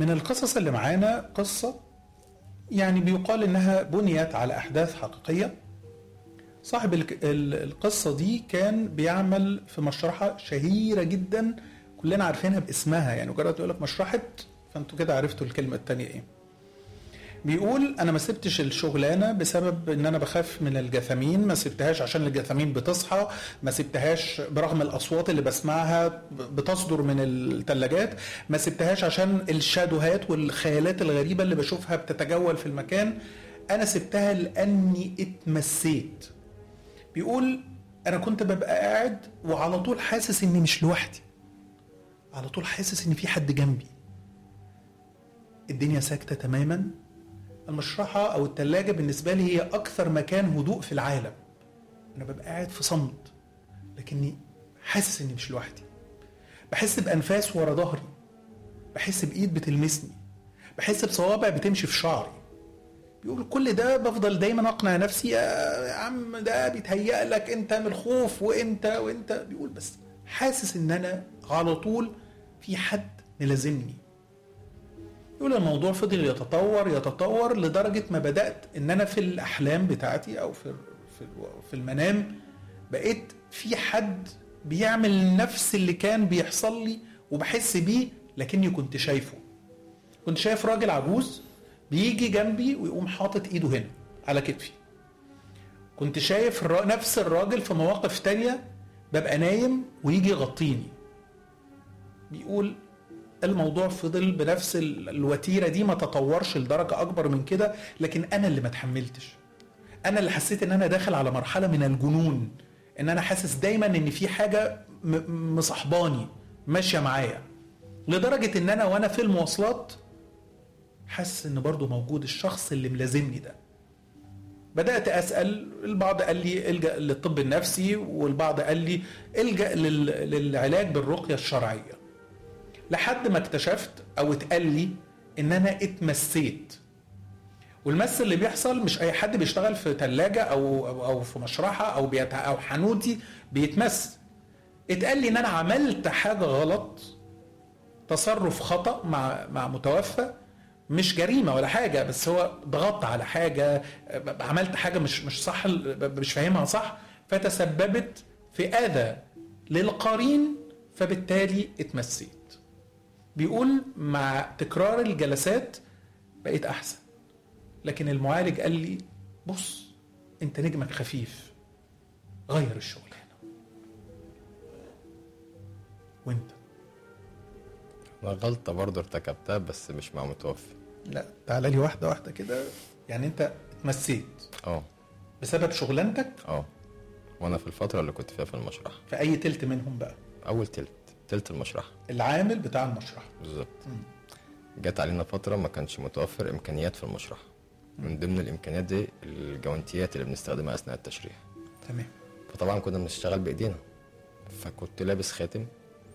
من القصص اللي معانا قصة يعني بيقال انها بنيت على احداث حقيقية صاحب الك- ال- القصة دي كان بيعمل في مشرحة شهيرة جدا كلنا عارفينها باسمها يعني مجرد يقول لك مشرحة فانتوا كده عرفتوا الكلمة التانية ايه بيقول انا ما سبتش الشغلانه بسبب ان انا بخاف من الجثامين ما سبتهاش عشان الجثامين بتصحى ما سبتهاش برغم الاصوات اللي بسمعها بتصدر من الثلاجات ما سبتهاش عشان الشادوهات والخيالات الغريبه اللي بشوفها بتتجول في المكان انا سبتها لاني اتمسيت بيقول انا كنت ببقى قاعد وعلى طول حاسس اني مش لوحدي على طول حاسس ان في حد جنبي الدنيا ساكته تماما المشرحة أو التلاجة بالنسبة لي هي أكثر مكان هدوء في العالم أنا ببقى قاعد في صمت لكني حاسس إني مش لوحدي بحس بأنفاس ورا ظهري بحس بإيد بتلمسني بحس بصوابع بتمشي في شعري بيقول كل ده بفضل دايما اقنع نفسي يا يا عم ده بيتهيأ لك انت من الخوف وانت وانت بيقول بس حاسس ان انا على طول في حد ملازمني يقول الموضوع فضل يتطور يتطور لدرجة ما بدأت إن أنا في الأحلام بتاعتي أو في في في المنام بقيت في حد بيعمل نفس اللي كان بيحصل لي وبحس بيه لكني كنت شايفه كنت شايف راجل عجوز بيجي جنبي ويقوم حاطط ايده هنا على كتفي كنت شايف الر- نفس الراجل في مواقف تانية ببقى نايم ويجي يغطيني بيقول الموضوع فضل بنفس ال- الوتيره دي ما تطورش لدرجه اكبر من كده لكن انا اللي ما اتحملتش انا اللي حسيت ان انا داخل على مرحله من الجنون ان انا حاسس دايما ان في حاجه م- مصاحباني ماشيه معايا لدرجه ان انا وانا في المواصلات حاسس ان برضو موجود الشخص اللي ملازمني ده بدات اسال البعض قال لي الجا للطب النفسي والبعض قال لي الجا لل- للعلاج بالرقيه الشرعيه لحد ما اكتشفت او اتقال لي ان انا اتمسيت والمس اللي بيحصل مش اي حد بيشتغل في ثلاجه او او او في مشرحه او بيت او حانوتي بيتمس اتقال لي ان انا عملت حاجه غلط تصرف خطا مع مع متوفى مش جريمه ولا حاجه بس هو ضغطت على حاجه عملت حاجه مش مش صح مش فاهمها صح فتسببت في اذى للقرين فبالتالي اتمسيت بيقول مع تكرار الجلسات بقيت احسن لكن المعالج قال لي بص انت نجمك خفيف غير الشغلانه وانت انا غلطه برضه ارتكبتها بس مش مع متوفي لا تعالى لي واحده واحده كده يعني انت اتمسيت اه بسبب شغلانتك اه وانا في الفتره اللي كنت فيها في المشرحه في اي تلت منهم بقى اول تلت تلت المشرحه العامل بتاع المشرحه بالظبط جت علينا فتره ما كانش متوفر امكانيات في المشرحه من ضمن الامكانيات دي الجوانتيات اللي بنستخدمها اثناء التشريح تمام فطبعا كنا بنشتغل بايدينا فكنت لابس خاتم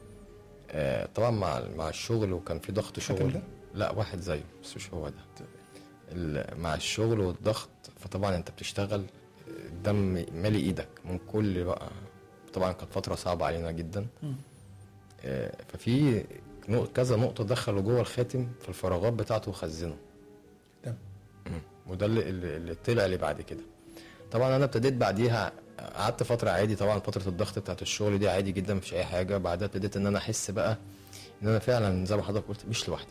آه طبعا مع مع الشغل وكان في ضغط الخاتم شغل ده؟ لا واحد زيه بس مش هو ده ال- مع الشغل والضغط فطبعا انت بتشتغل الدم مالي ايدك من كل بقى طبعا كانت فتره صعبه علينا جدا مم. آه، ففي نق- كذا نقطه دخلوا جوه الخاتم في الفراغات بتاعته وخزنه تمام مم. وده اللي, اللي اللي طلع لي بعد كده طبعا انا ابتديت بعديها قعدت فتره عادي طبعا فتره الضغط بتاعت الشغل دي عادي جدا مفيش اي حاجه بعدها ابتديت ان انا احس بقى ان انا فعلا زي ما حضرتك قلت مش لوحدي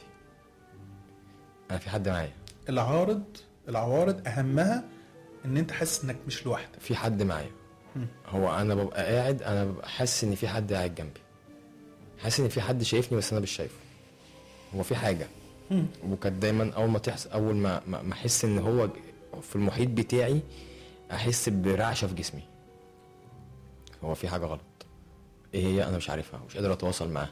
انا في حد معايا العارض العوارض اهمها ان انت حاسس انك مش لوحدك في حد معايا مم. هو انا ببقى قاعد انا ببقى حاسس ان في حد قاعد جنبي حاسس ان في حد شايفني بس انا مش شايفه هو في حاجه مم. وكانت دايما اول ما تحس اول ما ما ما احس ان هو في المحيط بتاعي احس برعشه في جسمي هو في حاجه غلط ايه هي انا مش عارفها مش قادر اتواصل معاها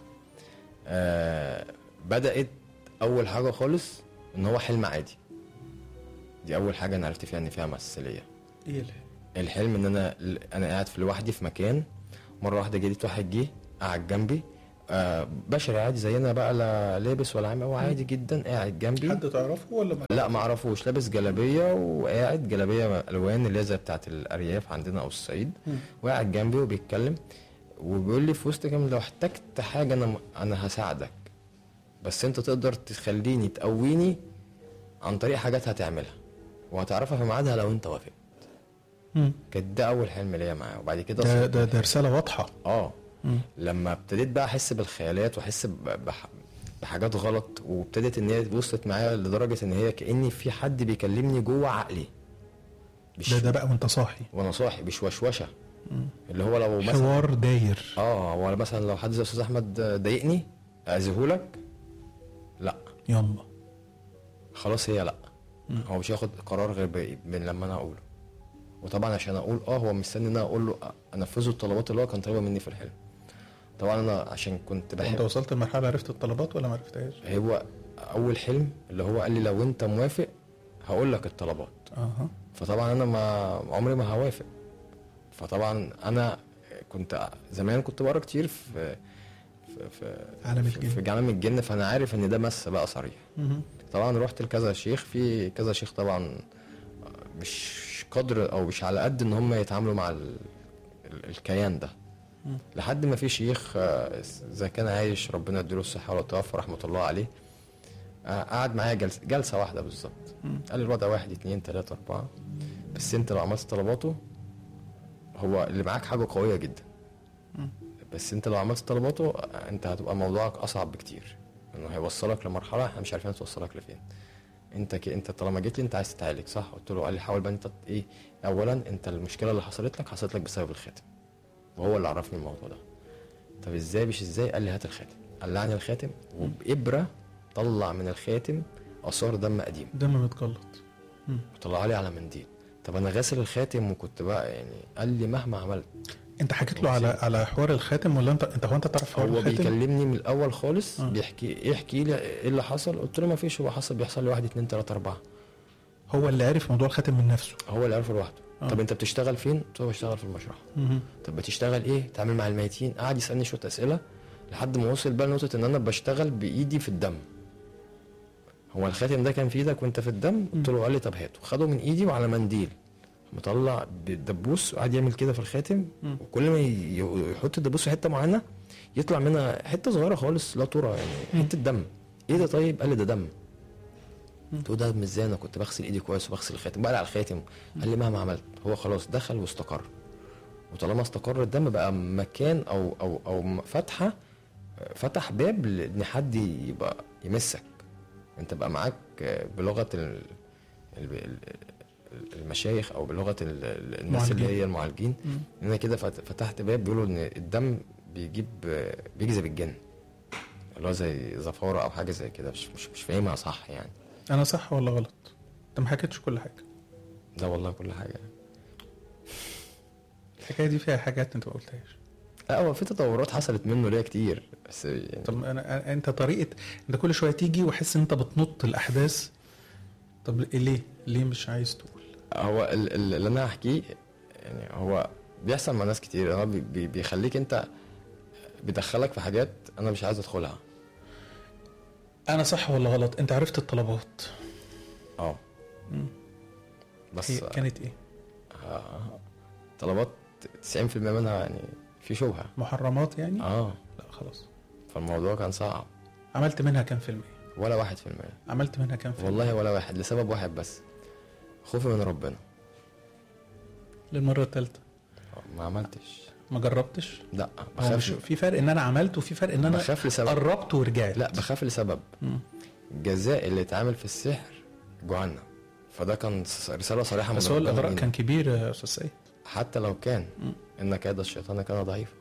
آه بدات اول حاجه خالص ان هو حلم عادي دي اول حاجه انا عرفت فيها ان فيها مثليه ايه اللي الحلم ان انا انا قاعد في لوحدي في مكان مره واحده جديد واحد جه قعد جنبي آه بشري عادي زينا بقى لا لابس ولا عامل هو عادي جدا قاعد جنبي حد تعرفه ولا ما لا ما اعرفوش لابس جلابيه وقاعد جلابيه الوان اللي هي زي بتاعت الارياف عندنا او الصعيد مم. وقاعد جنبي وبيتكلم وبيقول لي في وسط كلام لو احتجت حاجه انا انا هساعدك بس انت تقدر تخليني تقويني عن طريق حاجات هتعملها وهتعرفها في ميعادها لو انت وافقت مم. كانت ده اول حلم ليا معاه وبعد كده ده صرت- ده, ده رساله واضحه اه مم. لما ابتديت بقى احس بالخيالات واحس ب- بح... بحاجات غلط وابتدت ان هي وصلت معايا لدرجه ان هي كاني في حد بيكلمني جوه عقلي مش ده ده بقى وانت صاحي وانا صاحي مش وشوشه اللي هو لو مثلا حوار داير اه هو مثلا لو حد زي استاذ احمد ضايقني اذيهولك لا يلا خلاص هي لا هو مش هياخد قرار غير ب- من لما انا اقوله وطبعا عشان اقول اه هو مستني ان انا اقول له انفذه الطلبات اللي هو كان طالبها مني في الحلم طبعا انا عشان كنت انت بحب وصلت لمرحله عرفت الطلبات ولا ما عرفتهاش؟ هو اول حلم اللي هو قال لي لو انت موافق هقول لك الطلبات اها فطبعا انا ما عمري ما هوافق فطبعا انا كنت زمان كنت بقرا كتير في في في عالم في- الجن. في عالم الجن فانا عارف ان ده مس بقى صريح مهم. طبعا رحت لكذا شيخ في كذا شيخ طبعا مش قدر او مش على قد ان هم يتعاملوا مع ال... ال- الكيان ده مم. لحد ما في شيخ آه، اذا كان عايش ربنا يديله الصحه ولا توفى رحمه الله عليه آه، قعد معايا جلسه جلسه واحده بالظبط مم. قال لي الوضع واحد اتنين تلاته اربعه بس انت لو عملت طلباته هو اللي معاك حاجه قويه جدا مم. بس انت لو عملت طلباته آه، انت هتبقى موضوعك اصعب بكتير انه هيوصلك لمرحله احنا مش عارفين توصلك لفين انت ك... انت طالما جيت لي انت عايز تتعالج صح قلت له قال لي حاول بقى انت ت- ايه اولا انت المشكله اللي حصلت لك حصلت لك بسبب الخاتم وهو اللي عرفني الموضوع ده طب ازاي مش ازاي قال لي هات الخاتم قلعني الخاتم وبابره طلع من الخاتم اثار دم قديم دم متجلط مم. وطلع لي على منديل طب انا غاسل الخاتم وكنت بقى يعني قال لي مهما عملت انت حكيت له على على حوار الخاتم ولا انت انت هو انت تعرف حوار هو الخاتم؟ بيكلمني من الاول خالص آه. بيحكي يحكي لي ايه اللي حصل قلت له ما فيش هو حصل بيحصل لي واحد اتنين تلاته اربعه هو اللي عرف موضوع الخاتم من نفسه هو اللي عرفه لوحده آه. طب انت بتشتغل فين؟ قلت له بشتغل في المشرحه مهم. طب بتشتغل ايه؟ تعمل مع الميتين قعد يسالني شويه اسئله لحد ما وصل بقى لنقطه ان انا بشتغل بايدي في الدم هو الخاتم ده كان في ايدك وانت في الدم قلت له قال لي طب هاته خده من ايدي وعلى منديل مطلع بالدبوس وقعد يعمل كده في الخاتم مم. وكل ما ي- يحط الدبوس في حته معينه يطلع منها حته صغيره خالص لا ترى يعني حته دم ايه ده طيب قال لي ده دم قلت له ده دم ازاي انا كنت بغسل ايدي كويس وبغسل الخاتم بقى على الخاتم قال لي مهما عملت هو خلاص دخل واستقر وطالما استقر الدم بقى مكان او او او فتحه فتح باب لان حد يبقى يمسك انت بقى معاك بلغه ال- ال- ال- المشايخ او بلغه ال- ال- الناس اللي معالجين. هي المعالجين مم. ان انا كده فت- فتحت باب بيقولوا ان الدم بيجيب بيجذب الجن اللي هو زي زفاره او حاجه زي كده مش مش, مش فاهمها صح يعني انا صح ولا غلط؟ انت ما حكيتش كل حاجه ده والله كل حاجه الحكايه دي فيها حاجات انت ما قلتهاش لا هو في تطورات حصلت منه ليا كتير بس يعني طب انا أنا- انت طريقه انت كل شويه تيجي واحس ان انت بتنط الاحداث طب ليه؟ ليه مش عايز تقول؟ هو ال- ال- اللي انا هحكيه يعني هو بيحصل مع ناس كتير هو بي- بي- بيخليك انت بيدخلك في حاجات انا مش عايز ادخلها انا صح ولا غلط؟ انت عرفت الطلبات اه مم. بس هي كانت ايه؟ آه، طلبات 90% منها يعني في شبهه محرمات يعني؟ اه لا خلاص فالموضوع كان صعب عملت منها كام في المية؟ ولا واحد في المية عملت منها كام في المية؟ والله ولا واحد لسبب واحد بس خوفي من ربنا للمرة الثالثة ما عملتش ما جربتش؟ لا هو مش بخاف في فرق ان انا عملت وفي فرق ان انا بخاف لسبب قربت ورجعت لا بخاف لسبب مم. الجزاء اللي اتعمل في السحر جهنم فده كان ص- رساله صريحه من بس هو ربنا الاغراء لينا. كان كبير يا استاذ سيد حتى لو كان مم. ان كيد الشيطان كان ضعيفا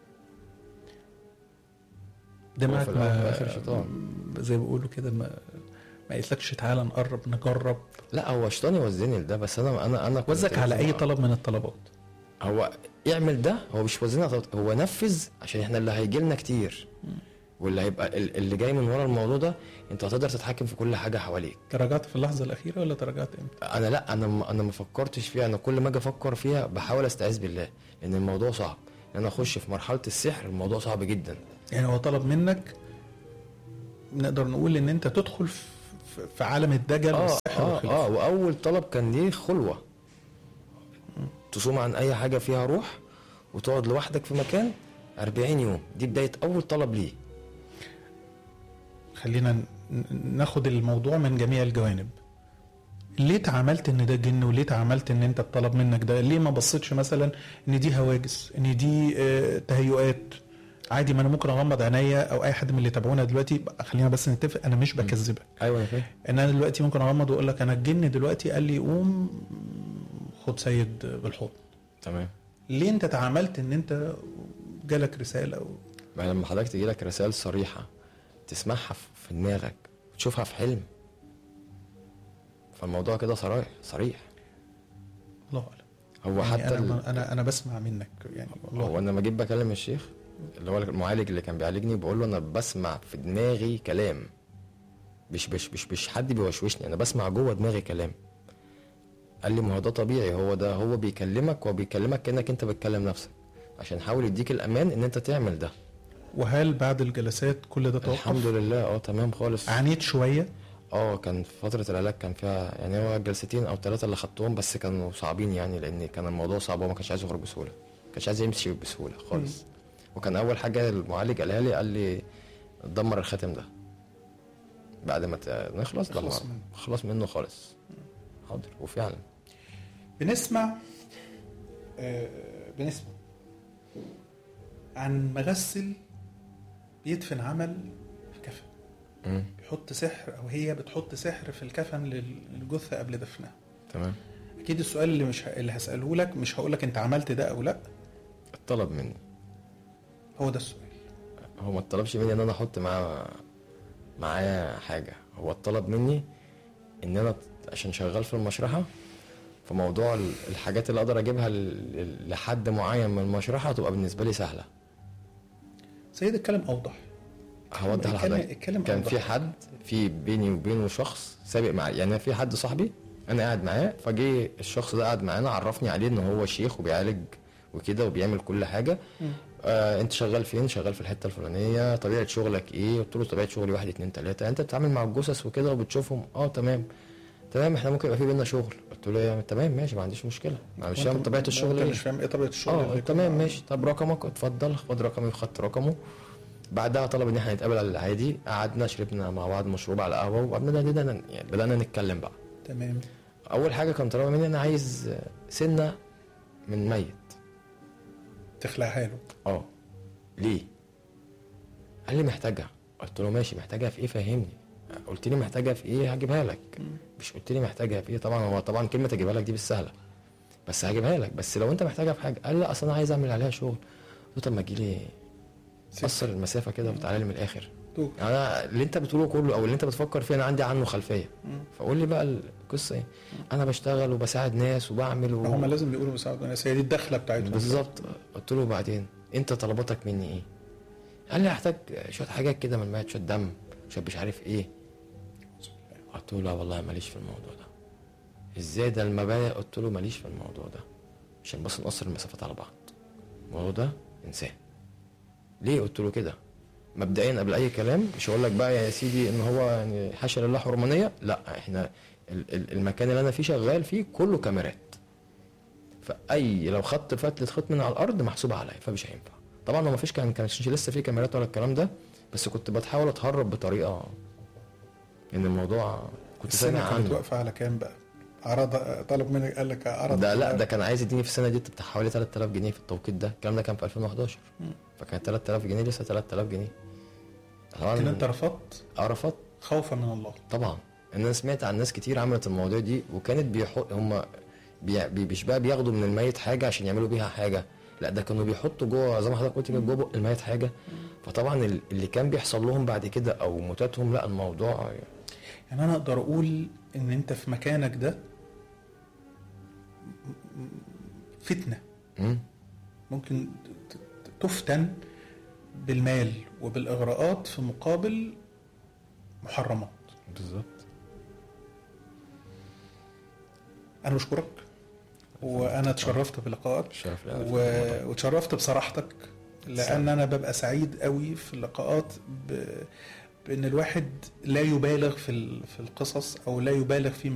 دماغك هو في الأول وفي ما الآخر شيطان. زي ما بيقولوا كده ما ما قلتلكش تعالى نقرب نجرب لا هو شيطان يوزني لده بس انا انا انا كنت وزك على اي لازم- طلب من الطلبات هو يعمل ده هو مش وزننا طلب- هو نفذ عشان احنا اللي هيجي لنا كتير واللي هيبقى ال- اللي جاي من ورا الموضوع ده انت هتقدر تتحكم في كل حاجه حواليك تراجعت في اللحظه الاخيره ولا تراجعت امتى؟ انا لا انا ما- انا ما فكرتش فيها انا كل ما اجي افكر فيها بحاول استعيذ بالله لان الموضوع صعب ان انا اخش في مرحله السحر الموضوع صعب جدا يعني هو طلب منك نقدر نقول ان انت تدخل في في عالم الدجل اه والسحر اه والخلاف اه واول طلب كان ليه خلوه تصوم عن اي حاجه فيها روح وتقعد لوحدك في مكان 40 يوم دي بدايه اول طلب ليه خلينا ن- ن- ناخد الموضوع من جميع الجوانب ليه تعاملت ان ده جن وليه تعاملت ان انت الطلب منك ده ليه ما بصيتش مثلا ان دي هواجس ان دي آه، تهيؤات عادي ما انا ممكن اغمض عينيا او اي حد من اللي يتابعونا دلوقتي خلينا بس نتفق انا مش بكذبك ايوه انا فاهم ان انا دلوقتي ممكن اغمض واقول لك انا الجن دلوقتي قال لي قوم خد سيد بالحضن تمام ليه انت تعاملت ان انت جالك رساله او ما لما حضرتك تجي لك رسائل صريحه تسمعها في في دماغك وتشوفها في حلم فالموضوع كده صريح صريح الله اعلم هو يعني حتى انا ال... ما انا انا بسمع منك يعني هو والله انا لما جيت بكلم الشيخ اللي هو المعالج اللي كان بيعالجني بقول له انا بسمع في دماغي كلام مش مش مش مش حد بيوشوشني انا بسمع جوه دماغي كلام قال لي ما هو ده طبيعي هو ده هو بيكلمك هو بيكلمك كانك انت بتكلم نفسك عشان حاول يديك الامان ان انت تعمل ده وهل بعد الجلسات كل ده توقف الحمد لله اه تمام خالص عانيت شويه اه كان في فترة العلاج كان فيها يعني هو جلستين او ثلاثة اللي خدتهم بس كانوا صعبين يعني لان كان الموضوع صعب وما كانش عايز يخرج بسهولة ما كانش عايز يمشي بسهولة خالص وكان اول حاجة المعالج قالها لي قال لي دمر الخاتم ده بعد ما ت- نخلص دمر اخلص منه. خلص منه خالص حاضر وفعلا بنسمع آه بنسمع عن مغسل بيدفن عمل في كفن مم. بيحط سحر او هي بتحط سحر في الكفن لل- للجثه قبل دفنها تمام اكيد السؤال اللي مش ه... اللي هساله لك مش هقول لك انت عملت ده او لا اتطلب مني هو ده السؤال هو ما اتطلبش مني ان انا احط معاه معايا حاجه هو اتطلب مني ان انا عشان شغال في المشرحه فموضوع ال- الحاجات اللي اقدر اجيبها ل- ل- لحد معين من المشرحه تبقى بالنسبه لي سهله سيد الكلام اوضح هوضح اتكلم- لحضرتك اتكلم كان أوضح. في حد في بيني وبينه شخص سابق معايا يعني في حد صاحبي انا قاعد معاه فجه الشخص ده قاعد معانا عرفني عليه ان هو شيخ وبيعالج وكده وبيعمل كل حاجه آه انت شغال فين شغال في الحته الفلانيه طبيعه شغلك ايه قلت له طبيعه شغلي واحد اتنين تلاته انت بتتعامل مع الجثث وكده وبتشوفهم اه تمام تمام احنا ممكن يبقى في بينا شغل قلت له يا تمام ماشي ما عنديش مشكله ما مش وأنت- فاهم طبيعه الشغل انت ايه مش فاهم ايه طبيعه الشغل اه اللي تمام يكون- ماشي طب رقمك اتفضل خد رقمي خدت رقمه بعدها طلب ان احنا نتقابل على العادي قعدنا شربنا مع بعض مشروب على قهوه وبعدين بدأنا يعني بدأنا نتكلم بقى تمام اول حاجه كان طلب مني انا عايز سنه من ميت تخلعها له اه ليه قال لي محتاجها قلت له ماشي محتاجها في ايه فهمني قلت لي محتاجها في ايه هجيبها لك مش قلت لي محتاجها في ايه طبعا هو طبعا كلمه اجيبها لك دي بالسهله بس هجيبها لك بس لو انت محتاجها في حاجه قال لا اصل انا عايز اعمل عليها شغل قلت له طب ما تجي لي قصر المسافه كده وتعالى لي من الاخر دوك. انا اللي انت بتقوله كله او اللي انت بتفكر فيه انا عندي عنه خلفيه فقول لي بقى القصه ايه انا بشتغل وبساعد ناس وبعمل و... هم لازم يقولوا بيساعدوا الناس هي دي الدخله بتاعتهم بالظبط قلت له بعدين انت طلباتك مني ايه قال لي هحتاج شويه حاجات كده من الميت شويه دم شويه مش عارف ايه قلت له لا والله ماليش في الموضوع ده ازاي ده المبادئ قلت له ماليش في الموضوع ده عشان بس نقصر المسافات على بعض الموضوع ده انساه ليه قلت له كده مبدئيا قبل اي كلام مش هقول لك بقى يا سيدي ان هو يعني حاشا لله حرمانيه لا احنا ال- ال- المكان اللي انا فيه شغال فيه كله كاميرات فاي لو خدت فتله خيط من على الارض محسوبه عليا فمش هينفع طبعا هو مفيش كان كانش لسه في كاميرات ولا الكلام ده بس كنت بتحاول اتهرب بطريقه ان الموضوع كنت سامع السنه كانت عنه واقفه على كام بقى؟ عرض طلب منك قال لك عرض ده لا ده كان عايز يديني في السنه دي بتاع حوالي 3000 جنيه في التوقيت ده الكلام ده كان في 2011 فكان 3000 جنيه لسه 3000 جنيه طبعا لكن انت رفضت اه رفضت خوفا من الله طبعا ان انا سمعت عن ناس كتير عملت المواضيع دي وكانت بيحط هم بي بي- مش بقى بياخدوا من الميت حاجه عشان يعملوا بيها حاجه لا ده كانوا بيحطوا جوه زي ما حضرتك قلت كده جوه بق الميت حاجه فطبعا ال- اللي كان بيحصل لهم بعد كده او موتاتهم لا الموضوع يعني انا اقدر اقول ان انت في مكانك ده فتنه مم. ممكن ت- ت- تفتن بالمال وبالاغراءات في مقابل محرمات بالظبط انا بشكرك وانا اتشرفت بلقائك الشرف لله في و... الموضوع. واتشرفت بصراحتك لان انا ببقى سعيد قوي في اللقاءات ب... بان الواحد لا يبالغ في ال- في القصص او لا يبالغ في